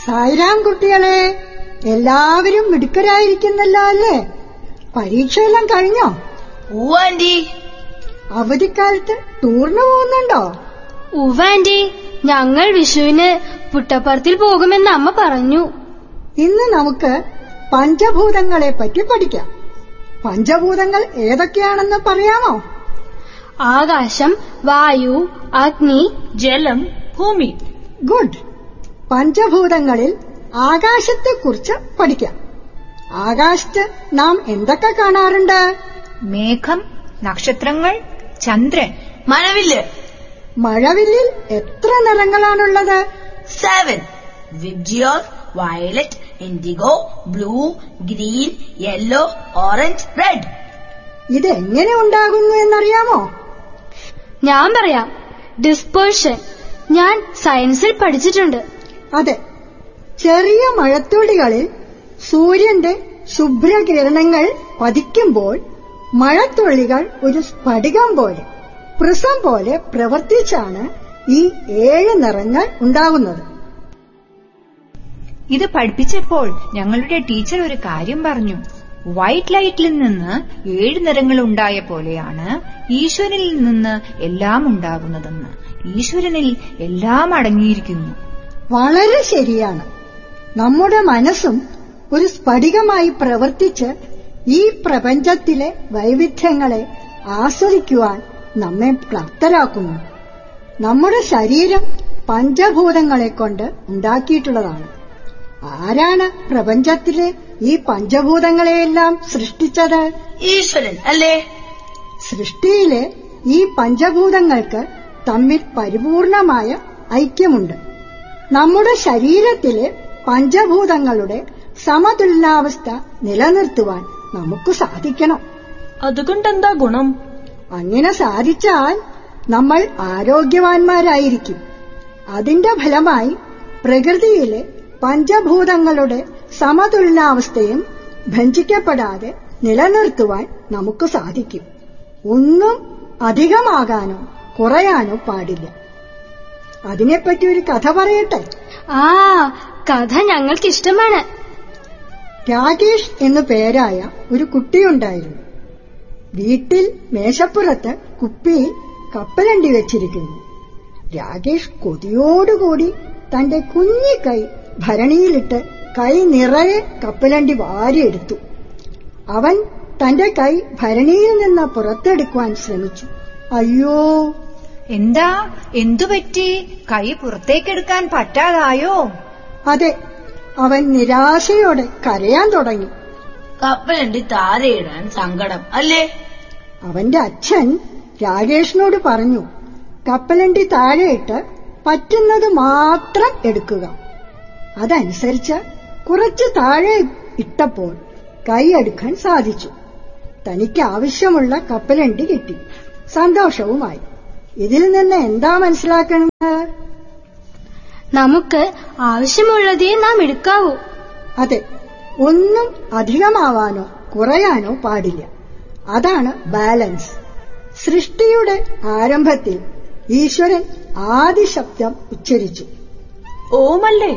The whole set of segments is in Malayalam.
സായിരാം കുട്ടികളെ എല്ലാവരും മിടുക്കരായിരിക്കുന്നല്ലോ അല്ലേ പരീക്ഷയെല്ലാം കഴിഞ്ഞോ ഊവാൻറ്റി അവധിക്കാലത്ത് ടൂറിന് പോകുന്നുണ്ടോ ഉവാൻറ്റി ഞങ്ങൾ വിഷുവിന് പുട്ടപ്പുറത്തിൽ പോകുമെന്ന് അമ്മ പറഞ്ഞു ഇന്ന് നമുക്ക് പഞ്ചഭൂതങ്ങളെ പറ്റി പഠിക്കാം പഞ്ചഭൂതങ്ങൾ ഏതൊക്കെയാണെന്ന് പറയാമോ ആകാശം വായു അഗ്നി ജലം ഭൂമി ഗുഡ് പഞ്ചഭൂതങ്ങളിൽ ആകാശത്തെക്കുറിച്ച് പഠിക്കാം ആകാശത്ത് നാം എന്തൊക്കെ കാണാറുണ്ട് മേഘം നക്ഷത്രങ്ങൾ ചന്ദ്രൻ മഴവില്ല് മഴവില്ലിൽ എത്ര നിറങ്ങളാണുള്ളത് seven VIBGYOR violet indigo blue green yellow orange red ഇത് എങ്ങനെ ഉണ്ടാകുന്നു എന്നറിയാമോ ഞാൻ പറയാം ഡിസ്പേർഷൻ ഞാൻ സയൻസിൽ പഠിച്ചിട്ടുണ്ട് അതെ ചെറിയ മഴത്തുള്ളികളിൽ സൂര്യന്റെ ശുഭ്രകിരണങ്ങൾ പതിക്കുമ്പോൾ മഴത്തുള്ളികൾ ഒരു സ്ഫടികം പോലെ പ്രിസം പോലെ പ്രവർത്തിച്ചാണ് ഈ ഏഴ് നിറങ്ങൾ ഉണ്ടാകുന്നത് ഇത് പഠിപ്പിച്ചപ്പോൾ ഞങ്ങളുടെ ടീച്ചർ ഒരു കാര്യം പറഞ്ഞു വൈറ്റ് ലൈറ്റിൽ നിന്ന് ഏഴ് നിറങ്ങൾ ഉണ്ടായ പോലെയാണ് ഈശ്വരനിൽ നിന്ന് എല്ലാം ഉണ്ടാകുന്നതെന്ന് ഈശ്വരനിൽ എല്ലാം അടങ്ങിയിരിക്കുന്നു വളരെ ശരിയാണ് നമ്മുടെ മനസ്സും ഒരു സ്ഫടികമായി പ്രവർത്തിച്ച് ഈ പ്രപഞ്ചത്തിലെ വൈവിധ്യങ്ങളെ ആസ്വദിക്കുവാൻ നമ്മെ പ്രാപ്തരാക്കുന്നു നമ്മുടെ ശരീരം പഞ്ചഭൂതങ്ങളെ കൊണ്ട് ഉണ്ടാക്കിയിട്ടുള്ളതാണ് ആരാണ് പ്രപഞ്ചത്തിലെ ഈ പഞ്ചഭൂതങ്ങളെയെല്ലാം സൃഷ്ടിച്ചത് ഈശ്വരൻ അല്ലേ സൃഷ്ടിയിലെ ഈ പഞ്ചഭൂതങ്ങൾക്ക് തമ്മിൽ പരിപൂർണമായ ഐക്യമുണ്ട് നമ്മുടെ ശരീരത്തിലെ പഞ്ചഭൂതങ്ങളുടെ സമതുലനാവസ്ഥ നിലനിർത്തുവാൻ നമുക്ക് സാധിക്കണം അതുകൊണ്ടെന്താ ഗുണം അങ്ങനെ സാധിച്ചാൽ നമ്മൾ ആരോഗ്യവാന്മാരായിരിക്കും അതിന്റെ ഫലമായി പ്രകൃതിയിലെ പഞ്ചഭൂതങ്ങളുടെ സമതുലനാവസ്ഥയും ഭഞ്ചിക്കപ്പെടാതെ നിലനിർത്തുവാൻ നമുക്ക് സാധിക്കും ഒന്നും അധികമാകാനോ കുറയാനോ പാടില്ല അതിനെപ്പറ്റി ഒരു കഥ പറയട്ടെ ആ കഥ ഞങ്ങൾക്ക് ഇഷ്ടമാണ് രാകേഷ് എന്നു പേരായ ഒരു കുട്ടിയുണ്ടായിരുന്നു വീട്ടിൽ മേശപ്പുറത്ത് കുപ്പിയിൽ കപ്പലണ്ടി വെച്ചിരിക്കുന്നു രാകേഷ് കൊതിയോടുകൂടി തന്റെ കുഞ്ഞി കൈ ഭരണിയിലിട്ട് കൈ നിറയെ കപ്പലണ്ടി വാരിയെടുത്തു അവൻ തന്റെ കൈ ഭരണിയിൽ നിന്ന് പുറത്തെടുക്കുവാൻ ശ്രമിച്ചു അയ്യോ എന്താ എന്തുപറ്റി കൈ പുറത്തേക്കെടുക്കാൻ പറ്റാതായോ അതെ അവൻ നിരാശയോടെ കരയാൻ തുടങ്ങി കപ്പലണ്ടി താരയിടാൻ സങ്കടം അല്ലേ അവന്റെ അച്ഛൻ രാകേഷിനോട് പറഞ്ഞു കപ്പലണ്ടി താഴെയിട്ട് പറ്റുന്നത് മാത്രം എടുക്കുക അതനുസരിച്ച് കുറച്ച് താഴെ ഇട്ടപ്പോൾ കൈ എടുക്കാൻ സാധിച്ചു തനിക്ക് ആവശ്യമുള്ള കപ്പലണ്ടി കിട്ടി സന്തോഷവുമായി ഇതിൽ നിന്ന് എന്താ മനസ്സിലാക്കുന്നത് നമുക്ക് ആവശ്യമുള്ളതേ നാം എടുക്കാവൂ അതെ ഒന്നും അധികമാവാനോ കുറയാനോ പാടില്ല അതാണ് ബാലൻസ് സൃഷ്ടിയുടെ ആരംഭത്തിൽ ഈശ്വരൻ ആദി ശബ്ദം ഉച്ചരിച്ചു ഓമല്ലേ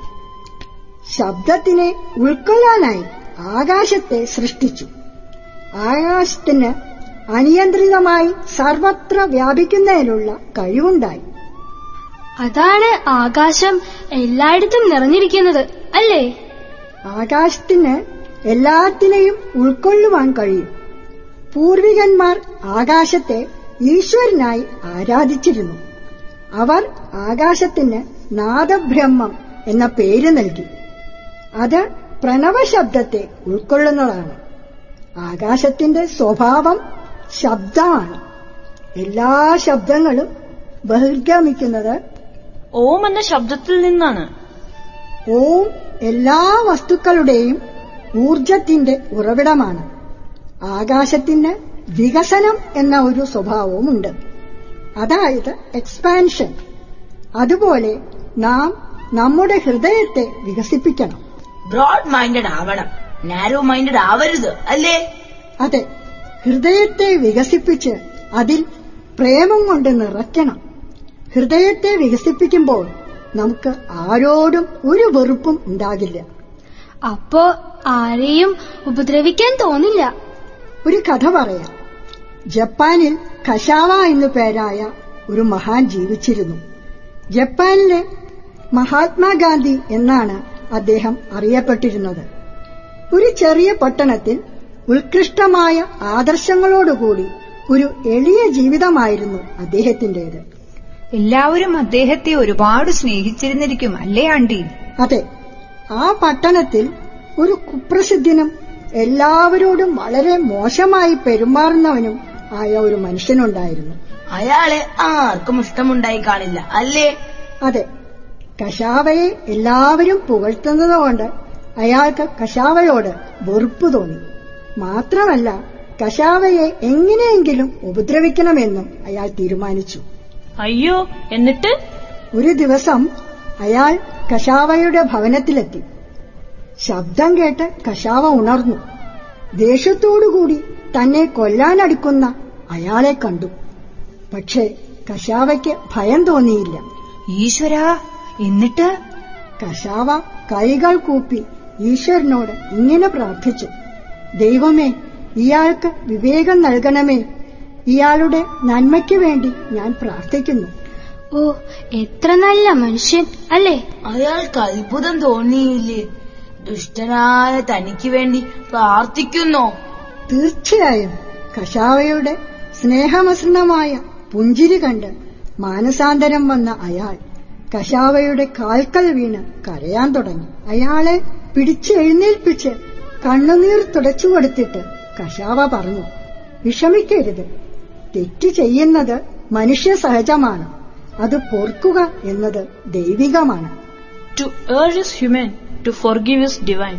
ശബ്ദത്തിനെ ഉൾക്കൊള്ളാനായി ആകാശത്തെ സൃഷ്ടിച്ചു ആകാശത്തിന് അനിയന്ത്രിതമായി സർവത്ര വ്യാപിക്കുന്നതിനുള്ള കഴിവുണ്ടായി അതാണ് ആകാശം എല്ലായിടത്തും നിറഞ്ഞിരിക്കുന്നത് അല്ലേ ആകാശത്തിന് എല്ലാത്തിനെയും ഉൾക്കൊള്ളുവാൻ കഴിയും പൂർവികന്മാർ ആകാശത്തെ ഈശ്വരനായി ആരാധിച്ചിരുന്നു അവർ ആകാശത്തിന് നാദബ്രഹ്മം എന്ന പേര് നൽകി അത് പ്രണവശബ്ദത്തെ ഉൾക്കൊള്ളുന്നതാണ് ആകാശത്തിന്റെ സ്വഭാവം ശബ്ദമാണ് എല്ലാ ശബ്ദങ്ങളും ബഹിർഗമിക്കുന്നത് ഓം എന്ന ശബ്ദത്തിൽ നിന്നാണ് ഓം എല്ലാ വസ്തുക്കളുടെയും ഊർജത്തിന്റെ ഉറവിടമാണ് ആകാശത്തിന് വികസനം എന്ന ഒരു സ്വഭാവവുമുണ്ട് അതായത് എക്സ്പാൻഷൻ അതുപോലെ നാം നമ്മുടെ ഹൃദയത്തെ വികസിപ്പിക്കണം ബ്രോഡ് മൈൻഡഡ് ആവണം നാരോ മൈൻഡഡ് ആവരുത് അല്ലേ അതെ ഹൃദയത്തെ വികസിപ്പിച്ച് അതിൽ പ്രേമം കൊണ്ട് നിറയ്ക്കണം ഹൃദയത്തെ വികസിപ്പിക്കുമ്പോൾ നമുക്ക് ആരോടും ഒരു വെറുപ്പും ഉണ്ടാകില്ല അപ്പോ ആരെയും ഉപദ്രവിക്കാൻ തോന്നില്ല ഒരു കഥ പറയാം ജപ്പാനിൽ കശാവ എന്നു പേരായ ഒരു മഹാൻ ജീവിച്ചിരുന്നു ജപ്പാനിലെ മഹാത്മാഗാന്ധി എന്നാണ് അദ്ദേഹം അറിയപ്പെട്ടിരുന്നത് ഒരു ചെറിയ പട്ടണത്തിൽ ഉത്കൃഷ്ടമായ ആദർശങ്ങളോടുകൂടി ഒരു എളിയ ജീവിതമായിരുന്നു അദ്ദേഹത്തിന്റേത് എല്ലാവരും അദ്ദേഹത്തെ ഒരുപാട് സ്നേഹിച്ചിരുന്നിരിക്കും അല്ലേ ആണ്ടി അതെ ആ പട്ടണത്തിൽ ഒരു കുപ്രസിദ്ധനും എല്ലാവരോടും വളരെ മോശമായി പെരുമാറുന്നവനും ആയ ഒരു മനുഷ്യനുണ്ടായിരുന്നു അയാളെ ആർക്കും ഇഷ്ടമുണ്ടായി കാണില്ല അല്ലേ അതെ കശാവയെ എല്ലാവരും പുകഴ്ത്തുന്നതുകൊണ്ട് അയാൾക്ക് കശാവയോട് വെറുപ്പ് തോന്നി മാത്രമല്ല കശാവയെ എങ്ങനെയെങ്കിലും ഉപദ്രവിക്കണമെന്നും അയാൾ തീരുമാനിച്ചു അയ്യോ എന്നിട്ട് ഒരു ദിവസം അയാൾ കശാവയുടെ ഭവനത്തിലെത്തി ശബ്ദം കേട്ട് കശാവ ഉണർന്നു ദേഷ്യത്തോടുകൂടി തന്നെ കൊല്ലാനടുക്കുന്ന അയാളെ കണ്ടു പക്ഷേ കശാവയ്ക്ക് ഭയം തോന്നിയില്ല ഈശ്വരാ എന്നിട്ട് കശാവ കൈകൾ കൂപ്പി ഈശ്വരനോട് ഇങ്ങനെ പ്രാർത്ഥിച്ചു ദൈവമേ ഇയാൾക്ക് വിവേകം നൽകണമേ ഇയാളുടെ നന്മയ്ക്ക് വേണ്ടി ഞാൻ പ്രാർത്ഥിക്കുന്നു ഓ എത്ര നല്ല മനുഷ്യൻ അല്ലേ അയാൾക്ക് അത്ഭുതം തോന്നിയില്ലേ ദുഷ്ടനായ തനിക്ക് വേണ്ടി പ്രാർത്ഥിക്കുന്നോ തീർച്ചയായും കശാവയുടെ സ്നേഹമസൃണമായ പുഞ്ചിരി കണ്ട് മാനസാന്തരം വന്ന അയാൾ കശാവയുടെ കാൽക്കൽ വീണ് കരയാൻ തുടങ്ങി അയാളെ പിടിച്ച് എഴുന്നേൽപ്പിച്ച് കണ്ണുനീർ തുടച്ചു കൊടുത്തിട്ട് കശാവ പറഞ്ഞു വിഷമിക്കരുത് തെറ്റ് ചെയ്യുന്നത് മനുഷ്യ സഹജമാണ് അത് പൊറുക്കുക എന്നത് ദൈവികമാണ് to err is human to forgive is divine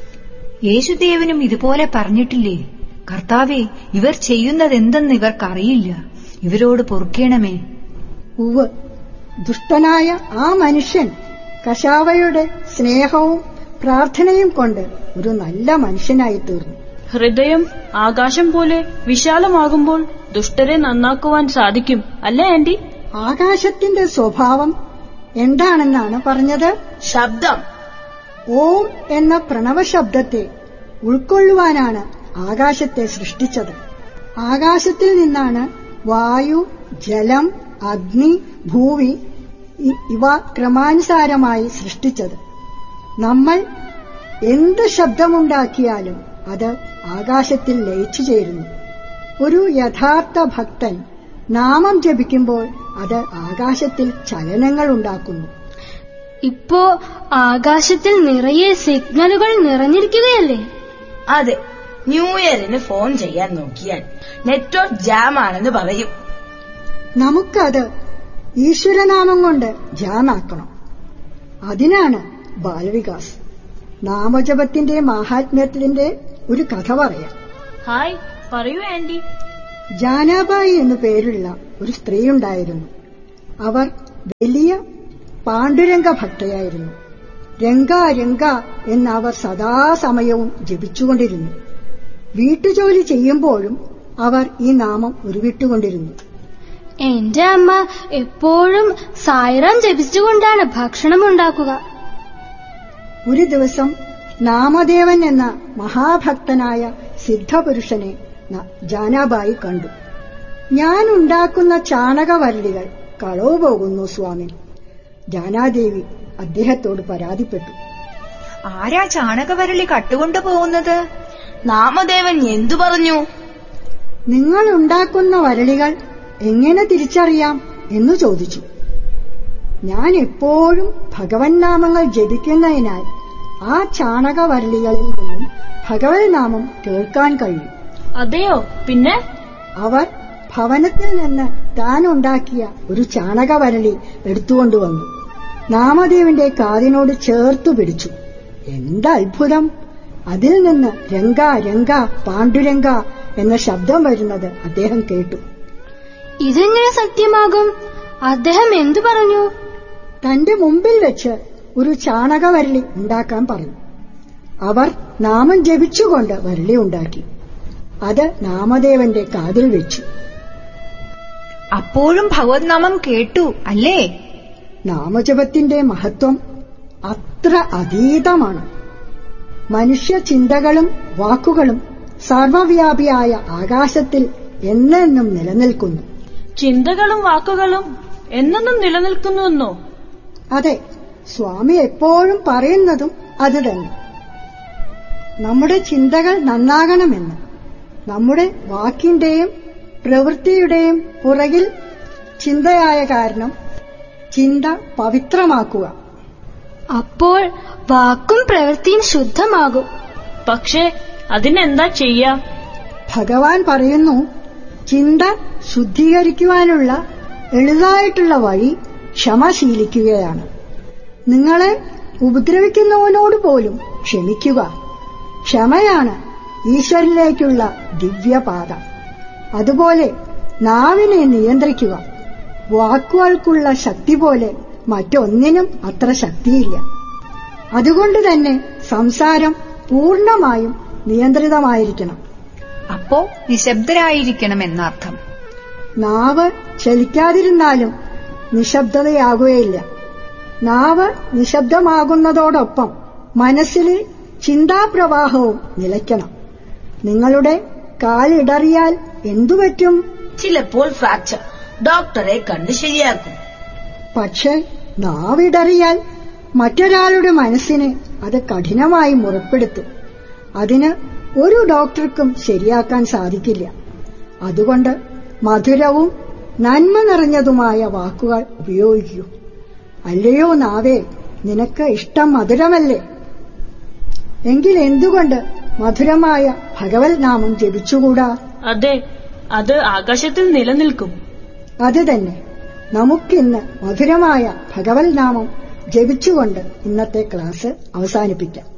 യേശുദേവനും ഇതുപോലെ പറഞ്ഞിട്ടില്ലേ കർത്താവെ ഇവർ ചെയ്യുന്നതെന്തെന്ന് ഇവർക്കറിയില്ല ഇവരോട് പൊറുക്കേണമേ ഉവ് ദുഷ്ടനായ ആ മനുഷ്യൻ കശാവയുടെ സ്നേഹവും പ്രാർത്ഥനയും കൊണ്ട് ഒരു നല്ല മനുഷ്യനായി തീർന്നു ഹൃദയം ആകാശം പോലെ വിശാലമാകുമ്പോൾ ദുഷ്ടരെ നന്നാക്കുവാൻ സാധിക്കും അല്ലേ ആന്റി ആകാശത്തിന്റെ സ്വഭാവം എന്താണെന്നാണ് പറഞ്ഞത് ശബ്ദം ഓം എന്ന പ്രണവ ശബ്ദത്തെ ഉൾക്കൊള്ളുവാനാണ് ആകാശത്തെ സൃഷ്ടിച്ചത് ആകാശത്തിൽ നിന്നാണ് വായു ജലം അഗ്നി ഭൂമി ഇ- ഇവ ക്രമാനുസാരമായി സൃഷ്ടിച്ചത് നമ്മൾ എന്ത് ശബ്ദമുണ്ടാക്കിയാലും അത് ആകാശത്തിൽ ലയിച്ചു ചേരുന്നു ഒരു യഥാർത്ഥ ഭക്തൻ നാമം ജപിക്കുമ്പോൾ അത് ആകാശത്തിൽ ചലനങ്ങൾ ഉണ്ടാക്കുന്നു ഇപ്പോ ആകാശത്തിൽ നിറയെ സിഗ്നലുകൾ നിറഞ്ഞിരിക്കുകയല്ലേ അതെ ന്യൂ ഇയറിന് ഫോൺ ചെയ്യാൻ നോക്കിയാൽ നെറ്റ്വർക്ക് ജാം ആണെന്ന് പറയും നമുക്കത് ഈശ്വരനാമം കൊണ്ട് ജാമാക്കണം അതിനാണ് ബാലവികാസ് നാമജപത്തിന്റെ മാഹാത്മ്യത്തിന്റെ ഒരു കഥ പറയാം ഹായ് പറയൂ ആന്റി ജാനാബായി എന്നു പേരുള്ള ഒരു സ്ത്രീയുണ്ടായിരുന്നു അവർ വലിയ പാണ്ഡുരംഗ ഭക്തയായിരുന്നു രംഗ രംഗ എന്ന് അവർ സദാസമയവും ജപിച്ചുകൊണ്ടിരുന്നു വീട്ടുജോലി ചെയ്യുമ്പോഴും അവർ ഈ നാമം ഉരുവിട്ടുകൊണ്ടിരുന്നു എന്റെ അമ്മ എപ്പോഴും സായിറാം ജപിച്ചുകൊണ്ടാണ് ഭക്ഷണം ഉണ്ടാക്കുക ഒരു ദിവസം നാമദേവൻ എന്ന മഹാഭക്തനായ സിദ്ധപുരുഷനെ ന- ജാനാബായി കണ്ടു ഞാൻ ഉണ്ടാക്കുന്ന ചാണകവരളികൾ കളവ് പോകുന്നു സ്വാമി ജാനാദേവി അദ്ദേഹത്തോട് പരാതിപ്പെട്ടു ആരാ ചാണകവരളി കട്ടുകൊണ്ടു പോകുന്നത് നാമദേവൻ എന്തു പറഞ്ഞു നിങ്ങൾ ഉണ്ടാക്കുന്ന വരളികൾ എങ്ങനെ തിരിച്ചറിയാം എന്നു ചോദിച്ചു ഞാൻ എപ്പോഴും ഭഗവൻ നാമങ്ങൾ ജപിക്കുന്നതിനാൽ ആ ചാണകവരളികളിൽ നിന്നും ഭഗവത് നാമം കേൾക്കാൻ കഴിയും അതെയോ പിന്നെ അവർ ഭവനത്തിൽ നിന്ന് താൻ ഉണ്ടാക്കിയ ഒരു ചാണകവരളി എടുത്തുകൊണ്ടുവന്നു നാമദേവന്റെ കാതിനോട് ചേർത്തു പിടിച്ചു എന്താ അത്ഭുതം അതിൽ നിന്ന് രംഗ രംഗ പാണ്ഡുരംഗ എന്ന ശബ്ദം വരുന്നത് അദ്ദേഹം കേട്ടു ഇതെങ്ങനെ സത്യമാകും അദ്ദേഹം എന്തു പറഞ്ഞു തന്റെ മുമ്പിൽ വെച്ച് ഒരു ചാണകവരളി ഉണ്ടാക്കാൻ പറഞ്ഞു അവർ നാമം ജപിച്ചുകൊണ്ട് വരളി ഉണ്ടാക്കി അത് നാമദേവന്റെ കാതിൽ വെച്ചു അപ്പോഴും ഭഗവത് നാമം കേട്ടു അല്ലേ നാമജപത്തിന്റെ മഹത്വം അത്ര അതീതമാണ് മനുഷ്യ ചിന്തകളും വാക്കുകളും സർവവ്യാപിയായ ആകാശത്തിൽ എന്നെന്നും നിലനിൽക്കുന്നു ചിന്തകളും വാക്കുകളും എന്നെന്നും നിലനിൽക്കുന്നുവെന്നോ അതെ സ്വാമി എപ്പോഴും പറയുന്നതും അത് തന്നെ നമ്മുടെ ചിന്തകൾ നന്നാകണമെന്ന് നമ്മുടെ വാക്കിന്റെയും പ്രവൃത്തിയുടെയും പുറകിൽ ചിന്തയായ കാരണം ചിന്ത പവിത്രമാക്കുക അപ്പോൾ വാക്കും പ്രവൃത്തിയും ശുദ്ധമാകും പക്ഷേ അതിനെന്താ ചെയ്യാ ഭഗവാൻ പറയുന്നു ചിന്ത ശുദ്ധീകരിക്കുവാനുള്ള എളുതായിട്ടുള്ള വഴി ക്ഷമ ശീലിക്കുകയാണ് നിങ്ങളെ ഉപദ്രവിക്കുന്നവനോട് പോലും ക്ഷമിക്കുക ക്ഷമയാണ് ഈശ്വരനിലേക്കുള്ള ദിവ്യപാത അതുപോലെ നാവിനെ നിയന്ത്രിക്കുക വാക്കുകൾക്കുള്ള ശക്തി പോലെ മറ്റൊന്നിനും അത്ര ശക്തിയില്ല അതുകൊണ്ട് തന്നെ സംസാരം പൂർണ്ണമായും നിയന്ത്രിതമായിരിക്കണം അപ്പോ നിശബ്ദരായിരിക്കണം എന്നർത്ഥം നാവ് ചലിക്കാതിരുന്നാലും നിശബ്ദതയാകുകയില്ല നാവ് നിശബ്ദമാകുന്നതോടൊപ്പം മനസ്സിലെ ചിന്താപ്രവാഹവും നിലയ്ക്കണം നിങ്ങളുടെ കാലിടറിയാൽ എന്തുപറ്റും ചിലപ്പോൾ ഫ്രാക്ചർ ഡോക്ടറെ കണ്ട് ശരിയാക്കും പക്ഷെ നാവിടറിയാൽ മറ്റൊരാളുടെ മനസ്സിനെ അത് കഠിനമായി മുറപ്പെടുത്തും അതിന് ഒരു ഡോക്ടർക്കും ശരിയാക്കാൻ സാധിക്കില്ല അതുകൊണ്ട് മധുരവും നന്മ നിറഞ്ഞതുമായ വാക്കുകൾ ഉപയോഗിക്കൂ അല്ലയോ നാവേ നിനക്ക് ഇഷ്ടം മധുരമല്ലേ എങ്കിൽ എന്തുകൊണ്ട് മധുരമായ ഭഗവത് നാമം ജപിച്ചുകൂടാ അതെ അത് ആകാശത്തിൽ നിലനിൽക്കും അത് തന്നെ നമുക്കിന്ന് മധുരമായ ഭഗവത് നാമം ജപിച്ചുകൊണ്ട് ഇന്നത്തെ ക്ലാസ് അവസാനിപ്പിക്കാം